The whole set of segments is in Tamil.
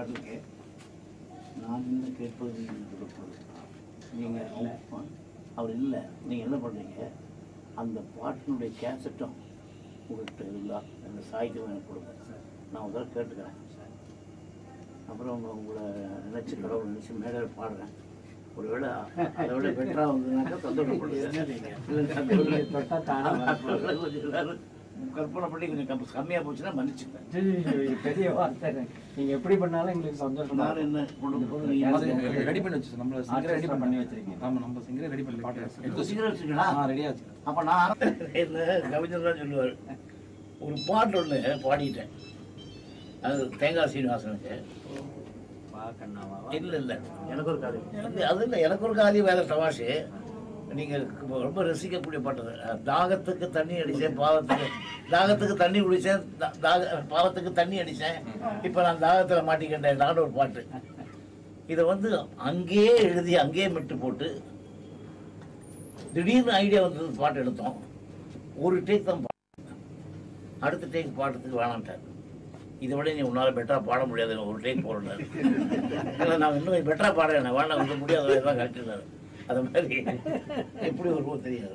பாட்டு இருக்கு நான் இன்னும் கேட்பது நீங்கள் கொடுப்பது நீங்கள் அவர் இல்லை நீங்கள் என்ன பண்ணுறீங்க அந்த பாட்டினுடைய கேசட்டும் உங்கள்கிட்ட இல்லா அந்த சாய்க்கும் எனக்கு கொடுங்க நான் ஒரு தடவை கேட்டுக்கிறேன் அப்புறம் உங்க- உங்களை நினச்சி கடவுள் நினச்சி மேடையில் பாடுறேன் ஒருவேளை அதை விட பெட்டராக வந்ததுனாக்கா சந்தோஷப்படுறேன் இல்லை தொட்டா தானா கொஞ்சம் எல்லாரும் கற்பனை பண்ணி கொஞ்சம் கம் கம்மியாக போச்சுன்னா மன்னிச்சுப்பேன் இது பெரிய வார்த்தை நீங்க எப்படி பண்ணாலும் எங்களுக்கு சந்தோஷம் நான் என்ன கொண்டு அது ரெடி பண்ணி வச்சு நம்மள சிங்கரை ரெடி பண்ணி பண்ணி வச்சிருக்கீங்க ஆமா நம்ம சிங்கரை ரெடி பண்ணி பாட்டு எடுத்து சிகரெட் வச்சுக்கடா ஆ ரெடியா வச்சு அப்ப நான் என்ன கவிஞர் தான் சொல்லுவார் ஒரு பாட்டு ஒன்று பாடிட்டேன் அது தேங்காய் சீனிவாசனுக்கு வா கண்ணாவா இல்லை இல்லை எனக்கு ஒரு காதி இல்லை அது இல்லை எனக்கு ஒரு காதி வேற தமாஷு நீங்கள் ரொம்ப ரசிக்கக்கூடிய பாட்டு அது. தாகத்துக்கு தண்ணி அடித்தேன் பாவத்துக்கு தாகத்துக்கு தண்ணி குடித்தேன் தா- தாக பாவத்துக்கு தண்ணி அடித்தேன் இப்போ நான் தாகத்தில் மாட்டிக்கிட்டேன் ஒரு பாட்டு இதை வந்து அங்கேயே எழுதி அங்கேயே மிட்டு போட்டு திடீர்னு ஐடியா வந்தது பாட்டு எடுத்தோம் ஒரு டேக் தான் பாடினேன். அடுத்த டேக் பாடுறதுக்கு வேணான்ட்டார் இதை விட நீ உன்னால் பெட்டராக பாட முடியாது ஒரு டேக் போடுறாரு இல்லை நான் இன்னும் பெட்டராக பாடுறேன் வேணாம் வந்து முடியாது எல்லாம் கரெக்டுனாரு அது மாதிரி எப்படி வருவோம் தெரியாது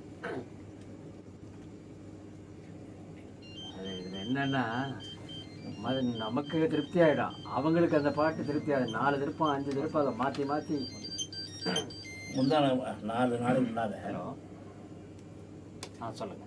அது இதுல என்னன்னா அது நமக்கு திருப்தி ஆயிடும் அவங்களுக்கு அந்த பாட்டு திருப்தி ஆயிடும் நாலு திருப்பம் அஞ்சு திருப்பம் அதை மாத்தி மாத்தி முந்தான நாலு நாளைக்கு முன்னால ஹலோ ஆ சொல்லுங்க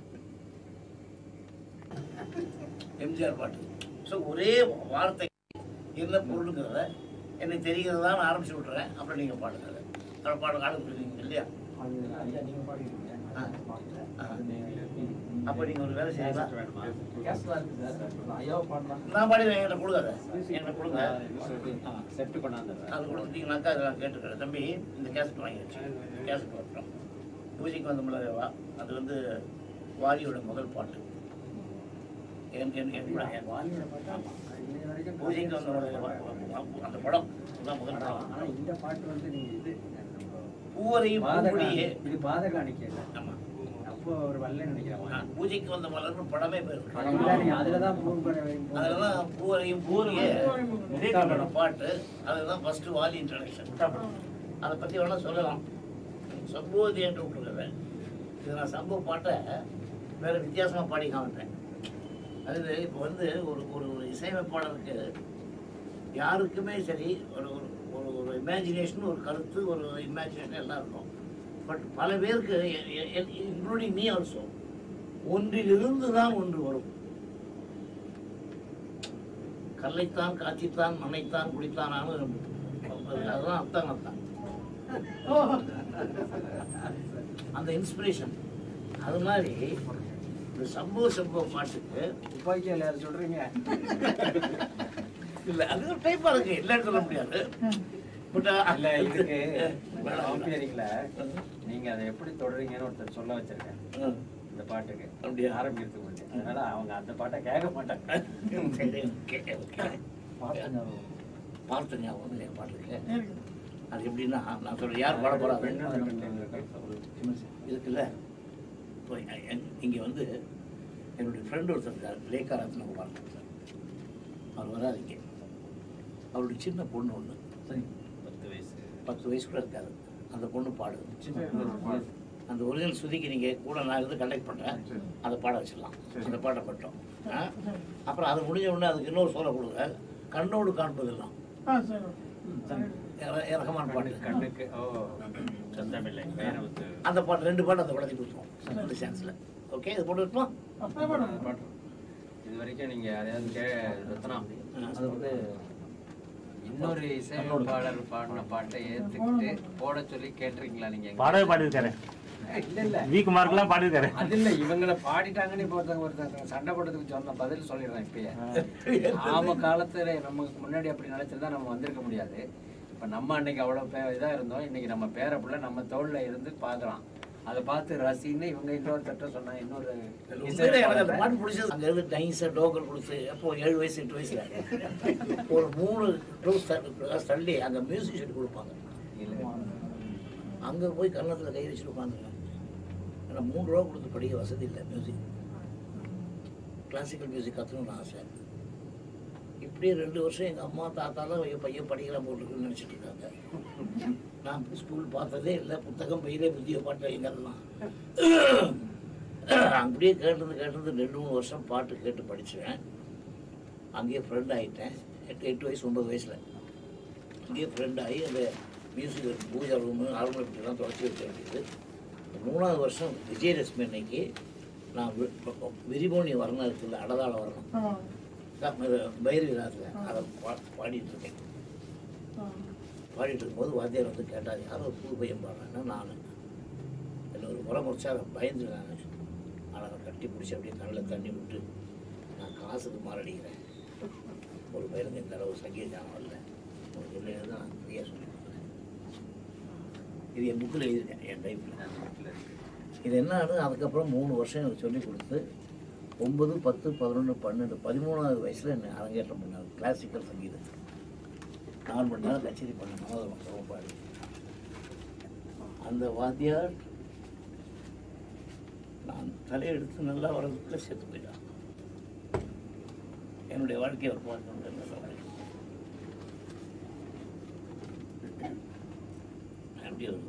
எம்ஜிஆர் பாட்டு ஸோ ஒரே வார்த்தை என்ன பொருளுங்கிறத எனக்கு தெரிகிறதான்னு ஆரம்பிச்சு விட்டுறேன் அப்புறம் நீங்கள் பாடுங்க அதை. அப்புறம் பாடு ஆரம்பிச்சிருக்கீங்க இல்லையா அது ஐயா நீங்க பாடிருக்கீங்க ஆ. ஆ. அப்போ நீங்கள் ஒரு வேலை செய்யலாம் ஐயாவை பாடலாம் நான் பாடி என்கிட்ட கொடுக்காத என்கிட்ட கொடுங்க ஆ. செட்டு கொண்டாந்துடுறேன் அது கொடுத்துட்டீங்கனாக்கா அதை நான் கேட்டுக்கிறேன் தம்பி இந்த கேசட் வாங்கி வச்சு கேசட் வரட்டும் பூஜைக்கு வந்த முள்ளரேவா அது வந்து வாலியோட முதல் பாட்டு என் என் என் கூட என் ஆமா. பூஜைக்கு வந்த முள்ளரேவா, அந்த படம் அதுதான் முதல் படம் ஆனா இந்த பாட்டு வந்து நீங்க இது பூவரையும் பாத பூமுடியே இது பாத காணிக்கல ஆமா அப்போ ஒரு வல்ல ஆ, நினைக்கிறேன் பூஜைக்கு வந்த மலர்னு படமே பேர் இல்ல, நீங்க அதுலதான் பூன் பண்ண வைக்கும் அதெல்லாம் பூவரையும் பூரியே விவேகானோட பாட்டு அதுதான் ஃபர்ஸ்ட் வாலி இன்ட்ரடக்ஷன் அதை பற்றி வேணால் சொல்லலாம் சம்பூதி என்று விட்டுருக்கிறேன் இது நான் சம்பவ பாட்டை வேறு வித்தியாசமாக பாடி காமிப்பேன் அது இப்போ வந்து ஒரு ஒரு ஒரு இசையமைப்பாளருக்கு யாருக்குமே சரி ஒரு ஒரு ஒரு ஒரு இமேஜினேஷன் ஒரு கருத்து ஒரு இமேஜினேஷன் எல்லாம் இருக்கும் பட் பல பேருக்கு இன்க்ளூடிங் மீ ஆல்சோ ஒன்றிலிருந்து தான் ஒன்று வரும் கல்லைத்தான் காய்ச்சித்தான் மண்ணைத்தான் குடித்தானான்னு அதுதான் அர்த்தம் அர்த்தம் அந்த இன்ஸ்பிரேஷன் அது மாதிரி இந்த சம்பவ சம்பவ பாட்டுக்கு துப்பாக்கி எல்லாரும் சொல்றீங்க இல்லை அது ஒரு டைப்பாக இருக்கு இல்லைன்னு சொல்ல முடியாது பட் இல்ல இதுக்கு காம்பியரிங்ல நீங்க அதை எப்படி தொடறீங்கன்னு ஒருத்தர் சொல்ல வச்சிருக்கேன் இந்த பாட்டுக்கு அப்படியா? ஆரம்பிக்கிறதுக்கு முன்னாடி அதனால அவங்க அந்த பாட்டை கேட்க மாட்டாங்க சரி ஓகே ஓகே பார்த்த ஞாபகம் இல்லையா பாட்டுக்கு அது எப்படின்னா நான் சொல்றேன் யார் பாட போறாங்க இருக்குல்ல இப்போ இங்கே வந்து என்னுடைய ஃப்ரெண்ட் ஒருத்தர் இருக்கார் லேக்கா ரத்னகுமார் சார் அவர் வராது இங்கே அவருடைய சின்ன பொண்ணு ஒன்று பத்து வயசு பத்து வயசு கூட இருக்காது அந்த பொண்ணு பாடுது அந்த ஒரிஜினல் சுதிக்கு நீங்கள் கூட நான் இருந்து கண்டக்ட் பண்ணுறேன் அதை பாட வச்சிடலாம் அந்த பாட்டை மட்டும் ஆ? அப்புறம் அது முடிஞ்ச உடனே அதுக்கு இன்னொரு சொல்ல கொடுங்க கண்ணோடு காண்பதெல்லாம் இற- இறக்கமான பாட்டு கண்ணுக்கு ஓ சந்தமில்லை வேணவத்து அந்த பாட்டு ரெண்டு பாட்டு அந்த படத்துக்கு கொடுத்துருவோம் அந்த சான்ஸில் ஓகே இது போட்டு வைப்போம் இது வரைக்கும் நீங்க அதாவது கே ரத்னா ஆ. அது வந்து இன்னொரு இசையமைப்பாளர் பாடின பாட்டை ஏத்துக்கிட்டு போட சொல்லி கேட்டிருக்கீங்களா நீங்க பாடவே பாடியிருக்காரு இல்ல இல்ல வி குமாருக்குலாம் பாடியிருக்காரு அது இல்ல இவங்கள பாடிட்டாங்கன்னு இப்போ ஒருத்தங்க ஒருத்தங்க சண்டை போட்டதுக்கு சொன்ன பதில் சொல்லிடுறேன் இப்பயே ஆம காலத்துல நமக்கு முன்னாடி அப்படி நினைச்சிருந்தா நம்ம வந்திருக்க முடியாது இப்ப நம்ம அன்னைக்கு அவ்வளவு பே இதா இருந்தோம் இன்னைக்கு நம்ம பேர பிள்ளை நம்ம தோல்ல இருந்து பார்க்கலாம் அதை பார்த்து ரசின்னு இவங்க இன்னொரு தட்ட சொன்னா இன்னொரு உண்மையிலே எனக்கு அந்த பாட்டு பிடிச்சது அங்கே இருந்து டைன்ஸை டோக்கன் கொடுத்து அப்போ ஏழு வயசு எட்டு வயசுல ஒரு மூணு க்ளோஸ் தள்ளி அங்கே மியூசிக் ஷெட் கொடுப்பாங்க அங்கே போய் கன்னத்தில் கை வச்சுட்டு உட்காந்துருவேன் ஏன்னா மூணு ரூபா கொடுத்து படிக்க வசதி இல்லை மியூசிக் கிளாசிக்கல் மியூசிக் கற்றுக்கணும்னு ஆசை இப்படியே ரெண்டு வருஷம் எங்கள் அம்மா தாத்தாலாம் என் பையன் படிக்கிற போட்டுருக்குன்னு நினச்சிட்டு இருக்காங்க நான் ஸ்கூல் பார்த்ததே இல்லை புத்தகம் பையிலே புதிய பாட்டு எங்கெல்லாம் அப்படியே கேட்டது கேட்டது ரெண்டு மூணு வருஷம் பாட்டு கேட்டு படிச்சுவேன் அங்கேயே ஃப்ரெண்ட் ஆகிட்டேன் எட்டு எட்டு வயசு ஒன்பது வயசில் அங்கேயே ஃப்ரெண்ட் ஆகி அந்த மியூசிக் பூஜா ரூமு ஆல்பம்லாம் தொடச்சி வைக்க வேண்டியது மூணாவது வருஷம் விஜயலட்சுமி அன்னைக்கு நான் வி- விரிபோனி வர்ணம் இருக்குல்ல அடதாள வர்ணம் தான் இது பைரவி ராத்தில் அதை பா பாடிட்டு இருக்கேன் பாடிட்டு இருக்கும்போது வாத்தியார் வந்து கேட்டார் யாரோ புது பையன் பாடுறாங்கன்னா நான் என்ன ஒரு முறை முடிச்சா அதை பயந்து நான் ஆனால் கட்டி பிடிச்சி அப்படியே கண்ணில் தண்ணி விட்டு நான் காசுக்கு மாரடிக்கிறேன் ஒரு பையனுக்கு இந்த அளவு சங்கீத ஞானம் இல்லை உங்களுக்கு இல்லை நான் ஃப்ரீயாக சொல்லி கொடுக்குறேன் இது என் புக்கில் எழுதியிருக்கேன் என் டைப்பில் இது என்னன்னு அதுக்கப்புறம் மூணு வருஷம் எனக்கு சொல்லி கொடுத்து ஒன்பது பத்து பதினொன்று பன்னெண்டு பதிமூணாவது வயசில் என்ன அரங்கேற்றம் பண்ணார் கிளாசிக்கல் சங்கீதம் நாலு மணி நேரம் கச்சேரி பண்ண மனோதரம் பாடி அந்த வாத்தியார் நான் தலையெடுத்து நல்லா வர்றதுக்குள்ள செத்து போயிட்டான் என்னுடைய வாழ்க்கையை அவர் பார்க்கணும் நல்ல வாழ்க்கை அப்படி ஒரு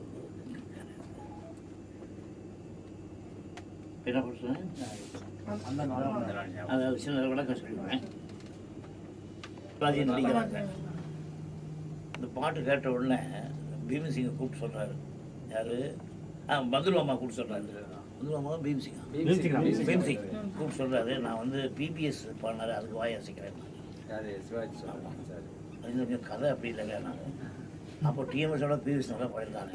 என்ன பண்ணுறேன் அந்த நாள் அதை சின்ன விளக்கம் சொல்லுவேன் ராஜி நடிக்கிறாங்க இந்த பாட்டு கேட்ட உடனே பீமசிங்கை கூப்பிட்டு சொல்றாரு யாரு ஆ பந்துல் அம்மா கூப்பிட்டு சொல்றாரு பந்துல் அம்மா பீம்சிங்கா பீம்சிங் தான். பீம்சிங் கூப்பிட்டு சொல்றாரு நான் வந்து பிபிஎஸ் பாடினாரு அதுக்கு வாய் அசைக்கிறேன் யாரு சிவாஜி சொல்லுவாங்க சார் அது கொஞ்சம் கதை அப்படி இல்லைங்க நான் அப்போ டிஎம்எஸோட பிவிஎஸ் நல்லா பாடிருக்காங்க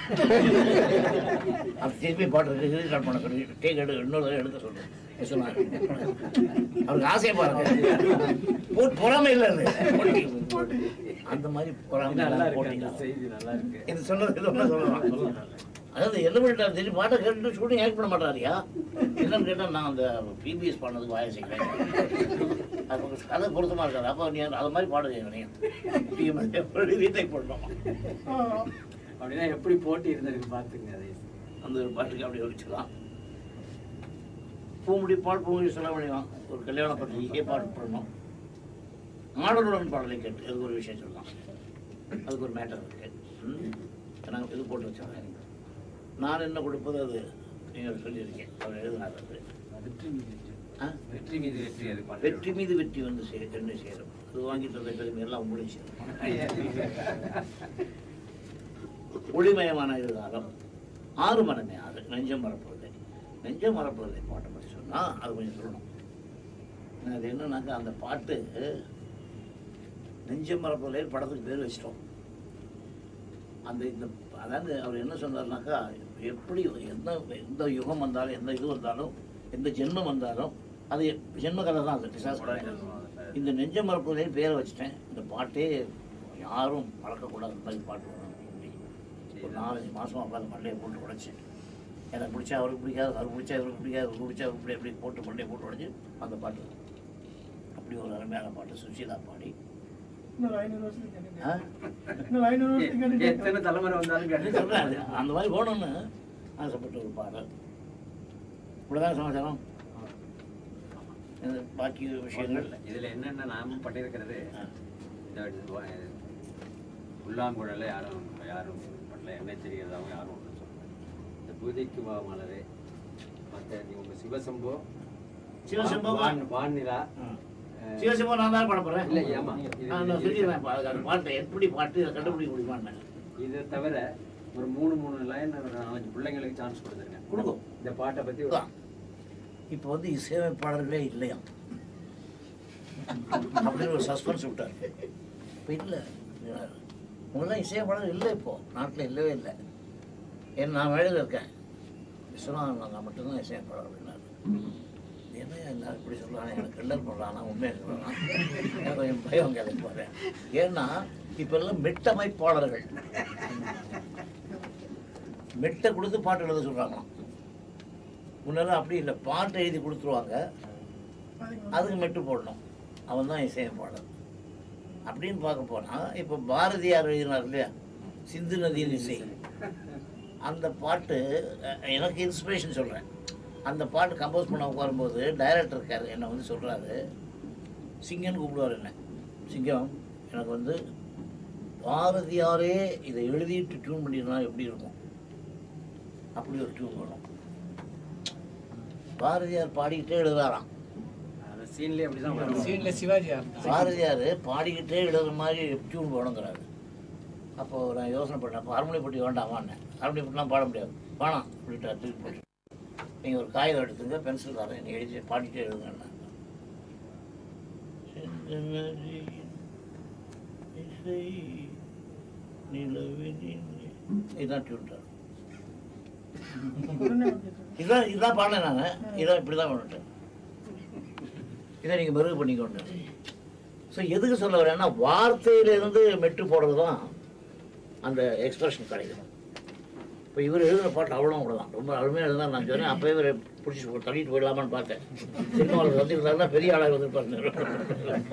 அது திருப்பி பாட்டு இருக்கு ரெக்கார்ட் பண்ண சொல்லி டேக் எடு இன்னொரு தடவை எடுக்க சொல்றேன் சொன்னாங்க அவருக்கு ஆசையை பாருங்க போட்டு பொறாமை இல்லை அது. அந்த மாதிரி பொறாமை நல்லா இல்லாம இருக்கு அந்த போட்டீங்க செய்தி நல்லா இருக்கு இது சொன்னது இது ஒண்ணு சொல்லலாம் அதாவது என்ன பண்ணிட்டாரு தெரியும் பாட்டை கேட்டு ஷூட்டிங் ஆக்ட் பண்ண மாட்டாரியா என்னன்னு கேட்டால் நான் அந்த பிபிஎஸ் பாடினதுக்கு வாய செய்கிறேன் அது உங்க கதை பொருத்தமாக இருக்காது அப்போ நீ அது மாதிரி பாடுங்க நீங்கள் ரீடேக் பண்ணணும் அப்படின்னா எப்படி போட்டி இருந்திருக்கு பாத்துங்க அதை அந்த ஒரு பாட்டுக்கு அப்படி வச்சுக்கலாம் பூமுடி பால் பூமுடி செலவழியும் ஒரு கல்யாண பத்திரிகையே பாட்டு பண்ணணும் மாடலுடன் பாடலை கேட்டு அதுக்கு ஒரு விஷயம் சொல்லலாம் அதுக்கு ஒரு மேட்டர் இருக்கு ம். நாங்கள் இது போட்டு வச்சோம் நான் என்ன கொடுப்பது அது நீங்கள் சொல்லியிருக்கேன் அவர் எழுதினார் அது வெற்றி மீது ஆ? வெற்றி மீது வெற்றி அது வெற்றி மீது வெற்றி வந்து சே ரெண்டு சேரும் அது வாங்கிட்டு வந்த பெருமை எல்லாம் உங்களுக்கு சேரும் ஒளிமயமான எதிர்காலம் ஆறு மனமே ஆறு நெஞ்சம் மறப்பதில்லை நெஞ்சம் மறப்பதில்லை பாட்டை பற்றி சொன்னால் அது கொஞ்சம் சொல்லணும் அது என்னன்னாக்கா அந்த பாட்டு நெஞ்சம் மறப்பதில்லை படத்துக்கு பேர் வச்சிட்டோம் அந்த இந்த அதாவது அவர் என்ன சொன்னார்னாக்கா எப்படி எந்த எந்த யுகம் வந்தாலும் எந்த இது வந்தாலும் எந்த ஜென்மம் வந்தாலும் அது ஜென்ம கதை தான் அது பிசாசு கதை. இந்த நெஞ்ச மறப்பதிலே பேரை வச்சுட்டேன் இந்த பாட்டே யாரும் மறக்கக்கூடாது அந்த மாதிரி பாட்டு வரணும் அப்படி. ஒரு நாலஞ்சு மாதம் உட்காந்து மண்டையை போட்டு உடைச்சேன் எனக்கு பிடிச்சா அவருக்கு பிடிக்காது அவருக்கு பிடிச்சா இவருக்கு பிடிக்காது அவருக்கு பிடிச்சா அவருக்கு இப்படி அப்படி போட்டு மண்டையை போட்டு உடைச்சு அந்த பாட்டு அப்படி ஒரு அருமையான பாட்டு சுசீலா பாடி இன்னொரு ஐநூறு வருஷத்துக்கு கேட்டுட்டு ஆ? இன்னொரு ஐநூறு வருஷத்துக்கு கேட்டுட்டு எத்தனை தலைமுறை வந்தாலும் அது கேட்டு சொல்றேன் அது. அந்த மாதிரி போகணும்னு ஆசைப்பட்ட ஒரு பாடல் இவ்வளோதான் சமாச்சாரம் இந்த பாக்கி விஷயங்கள் இதுல என்னென்ன நாம பண்ணியிருக்கிறது ஆ. இந்த வா- புல்லாங்குழல யாரும் யாரும் பண்ணல என்ன தெரிகிறதாவும் யாரும் ஒன்றும் சொல்லல இந்த பூஜைக்கு வா மலரே மற்ற நீ உங்க சிவசம்போ சிவசம்போ வான் வான்நிலா ம். அஹ், சிவசிவம் நான் தான் பாட போகிறேன் இல்ல ஏமா இது- நான் இது- சொல்லிடுறேன் இப்ப அதுக்கு அந்த பாட்டை எப்படி பாட்டு இதை கண்டுபிடிக்க முடியுமான்னு இதை தவிர ஒரு மூணு மூணு லைன் ஒரு நாலஞ்சு பிள்ளைங்களுக்கு சான்ஸ் கொடுத்துருங்க கொடுக்கும். இந்த பாட்டை பத்தி ஒரு- இப்போ வந்து இசையமைப்பாளர்களே இல்லையா அப்படின்னு ஒரு சஸ்பென்ஸ் விட்டார் இப்போ இல்லை உங்களெல்லாம் இசையமைப்பாளர் இல்லை இப்போ நாட்டில் இல்லவே இல்லை ஏன்னா நான் வேலையில் இருக்கேன் விஸ்வநாதன் நான் மட்டும்தான் இசையமைப்பாளர் அப்படின்னாரு என்ன எல்லாரும் இப்படி சொல்கிறாங்க எனக்கு கிண்டல் பண்ணுறான் உண்மையை சொல்கிறான் எனக்கு கொஞ்சம் பயம் கிடைக்கு போகிறேன் ஏன்னா இப்போ எல்லாம் மெட்டமைப்பாளர்கள் மெட்டை கொடுத்து பாட்டு எழுத சொல்கிறாங்களாம் முன்னெல்லாம் அப்படி இல்லை பாட்டு எழுதி கொடுத்துருவாங்க அதுக்கு மெட்டு போடணும் அவன் தான் இசையமைப்பாளர் அப்படின்னு பார்க்க போனால் இப்போ பாரதியார் எழுதினார் இல்லையா சிந்து நதியின் இசை அந்த பாட்டு அஹ், எனக்கு இன்ஸ்பிரேஷன் சொல்கிறேன் அந்த பாட்டு கம்போஸ் பண்ண உட்காரும்போது டைரக்டர் இருக்காரு என்னை வந்து சொல்கிறாரு சிங்கன்னு கூப்பிடுவார் என்ன சிங்கம் எனக்கு வந்து பாரதியாரே இதை எழுதிட்டு டியூன் பண்ணியிருந்தா எப்படி இருக்கும் அப்படி ஒரு டியூன் வேணும் பாரதியார் பாடிக்கிட்டே எழுதுறாராம் அந்த சீன்லயே அப்படிதான் வரும் சீன்ல சிவாஜி பாரதியார் பாடிக்கிட்டே எழுதுற மாதிரி டியூன் வேணுங்கிறாரு அப்போ நான் யோசனை பண்ணேன் அப்போ ஹார்மோனி பட்டி வேண்டாமான்னு ஹார்மோனி பட்டிலாம் பாட முடியாது வேணாம் அப்படின்ட்டு தூக்கி போட்டு நீங்கள் ஒரு காகிதம் எடுத்துங்க பென்சில் தரேன் நீ எழுதி பாடிட்டே எழுதுங்கண்ணா செந்தமிழின் இசை நிலவினின் இதுதான் டியூன் உடனே வந்துட்டு. இதான் இதான் பாடினேன் நான் இதான் இப்படி தான் பண்ணிட்டேன் இதை நீங்கள் மெருகு பண்ணிக்கொண்டு ஸோ எதுக்கு சொல்ல வரேன்னா வார்த்தையிலிருந்து மெட்டு போடுறது தான் அந்த எக்ஸ்பிரஷன் கிடைக்கும் இப்போ இவர் எழுதுன பாட்டு அவ்வளோ அவ்வளோதான் ரொம்ப அருமையாக எழுதான் நான் சொன்னேன் அப்போயே இவரை பிடிச்சி தள்ளிட்டு போயிடலாமான்னு பார்த்தேன் சினிமாவில் வந்திருந்தாருன்னா பெரிய ஆளாக வந்திருப்பாரு